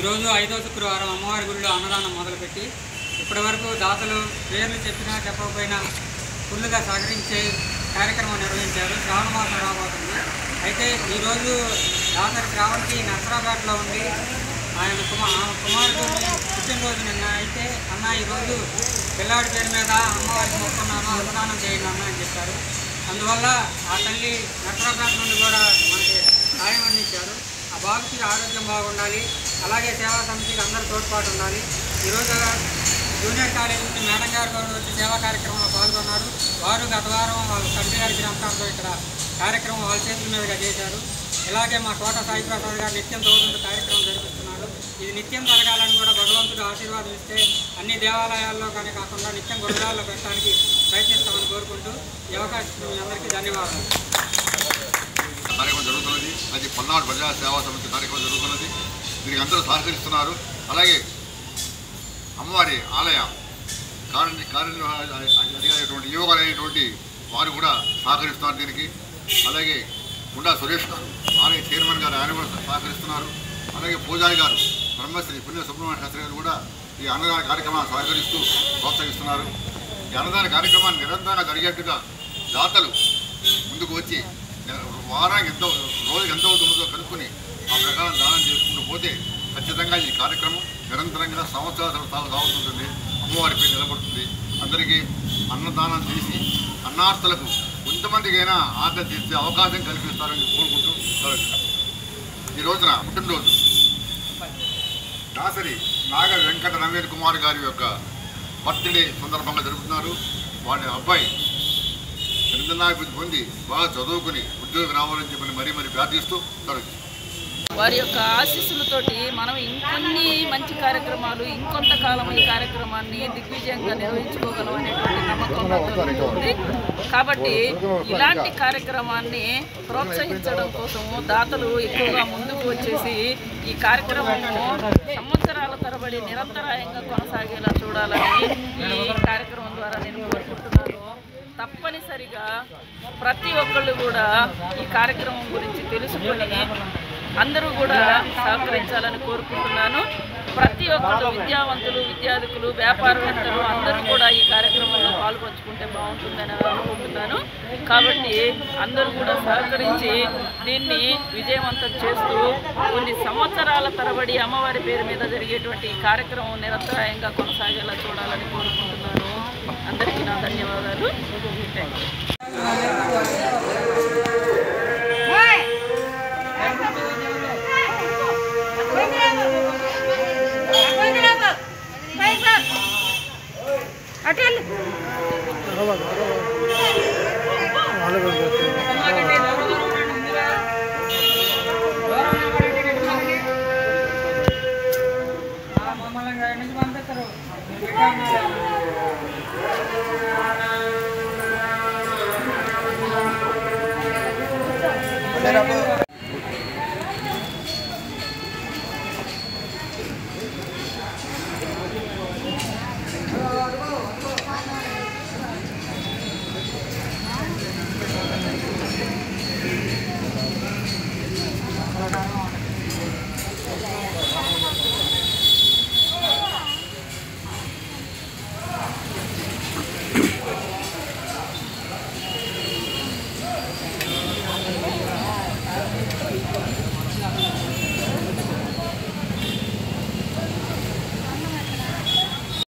ఈరోజు ఐదో శుక్రవారం అమ్మవారి గుడిలో అన్నదానం మొదలుపెట్టి ఇప్పటి వరకు దాతలు పేర్లు చెప్పినా చెప్పకపోయినా ఫుల్గా సహకరించే కార్యక్రమం నిర్వహించారు శ్రావణ మాసం రాబోతుంది అయితే ఈరోజు దాతరి శ్రావణ్కి నసరాబాద్లో ఉండి ఆయన కుమార్ ఆమె కుమారుడిని పుట్టినరోజు నిన్న అయితే అన్న ఈరోజు పిల్లాడి పేరు మీద అమ్మవారికి మొక్కున్నాను అన్నదానం చేయండి అన్న అని చెప్పారు అందువల్ల ఆ తల్లి నసరాబాద్ నుండి కూడా మనకి సాయం అందించారు ఆ బాబుకి ఆరోగ్యం బాగుండాలి అలాగే సేవా సమితికి అందరూ తోడ్పాటు ఉండాలి ఈరోజు జూనియర్ కాలేజ్ నుంచి మేడం గారు కూడా వచ్చి సేవా కార్యక్రమంలో పాల్గొన్నారు వారు గత వారం వాళ్ళ తండ్రి గారి జ్ఞాపకాలతో ఇక్కడ కార్యక్రమం వాళ్ళ చేతుల మీదుగా చేశారు ఇలాగే మా కోట సాయి ప్రసాద్ గారు నిత్యం తోడుంటూ కార్యక్రమం జరిపిస్తున్నారు ఇది నిత్యం జరగాలని కూడా భగవంతుడు ఆశీర్వాదం ఇస్తే అన్ని దేవాలయాల్లో కానీ కాకుండా నిత్యం గురుగాల్లో పెట్టడానికి ప్రయత్నిస్తామని కోరుకుంటూ ఈ అవకాశం ఇచ్చిన మీ అందరికీ ధన్యవాదాలు కార్యక్రమం జరుగుతున్నది అది పల్నాడు ప్రజా సేవా సమితి కార్యక్రమం జరుగుతున్నది దీనికి అందరూ సహకరిస్తున్నారు అలాగే అమ్మవారి ఆలయ కార్య కార్యనిర్వహణటువంటి యువకులు అయినటువంటి వారు కూడా సహకరిస్తున్నారు దీనికి అలాగే గుండా సురేష్ గారు ఆలయ చైర్మన్ గారు ఆయన కూడా సహకరిస్తున్నారు అలాగే పూజారి గారు బ్రహ్మశ్రీ పుణ్య సుబ్రహ్మణ్య శాస్త్రి గారు కూడా ఈ అన్నదాన కార్యక్రమాన్ని సహకరిస్తూ ప్రోత్సహిస్తున్నారు ఈ అన్నదాన కార్యక్రమాన్ని నిరంతరంగా జరిగేట్టుగా దాతలు ముందుకు వచ్చి వారానికి ఎంత రోజుకి ఎంత అవుతుందో కనుక్కొని ఆ ప్రకారం దానం చేసుకుంటూ పోతే ఖచ్చితంగా ఈ కార్యక్రమం నిరంతరంగా సంవత్సరాలు సాగు సాగుతుంటుంది అమ్మవారి పేరు నిలబడుతుంది అందరికీ అన్నదానం చేసి అన్నార్థులకు కొంతమందికైనా ఆర్డర్ చేసే అవకాశం కల్పిస్తారని కోరుకుంటూ సెలవు. ఈ రోజున పుట్టినరోజు దాసరి నాగ వెంకట నవీన్ కుమార్ గారి యొక్క బర్త్డే సందర్భంగా జరుపుతున్నారు వాడి అబ్బాయి చంద్రనాభివృద్ధి పొంది బాగా చదువుకుని ఉద్యోగం రావాలని చెప్పని మరీ మరీ ప్రార్థిస్తూ సెలవు. వారి యొక్క ఆశీస్సులతోటి మనం ఇంకొన్ని మంచి కార్యక్రమాలు ఇంకొంతకాలం ఈ కార్యక్రమాన్ని దిగ్విజయంగా నిర్వహించుకోగలం అనేటువంటి నమ్మకం నాకు ఉంది కాబట్టి ఇలాంటి కార్యక్రమాన్ని ప్రోత్సహించడం కోసము దాతలు ఎక్కువగా ముందుకు వచ్చేసి ఈ కార్యక్రమము సంవత్సరాల తరబడి నిరంతరాయంగా కొనసాగేలా చూడాలని ఈ కార్యక్రమం ద్వారా నేను కోరుకుంటున్నాను తప్పనిసరిగా ప్రతి ఒక్కళ్ళు కూడా ఈ కార్యక్రమం గురించి తెలుసుకొని అందరూ కూడా సహకరించాలని కోరుకుంటున్నాను ప్రతి ఒక్కళ్ళు విద్యావంతులు విద్యార్థులు వ్యాపారవేత్తలు అందరూ కూడా ఈ కార్యక్రమంలో పాల్పంచుకుంటే బాగుంటుందని అనుకుంటున్నాను కాబట్టి అందరూ కూడా సహకరించి దీన్ని విజయవంతం చేస్తూ కొన్ని సంవత్సరాల తరబడి అమ్మవారి పేరు మీద జరిగేటువంటి ఈ కార్యక్రమం నిరంతరాయంగా కొనసాగేలా చూడాలని కోరుకుంటున్నాను అందరికీ నా ధన్యవాదాలు థ్యాంక్ యూ మమ్మల్ని నుంచి పంపిస్తారు Pero,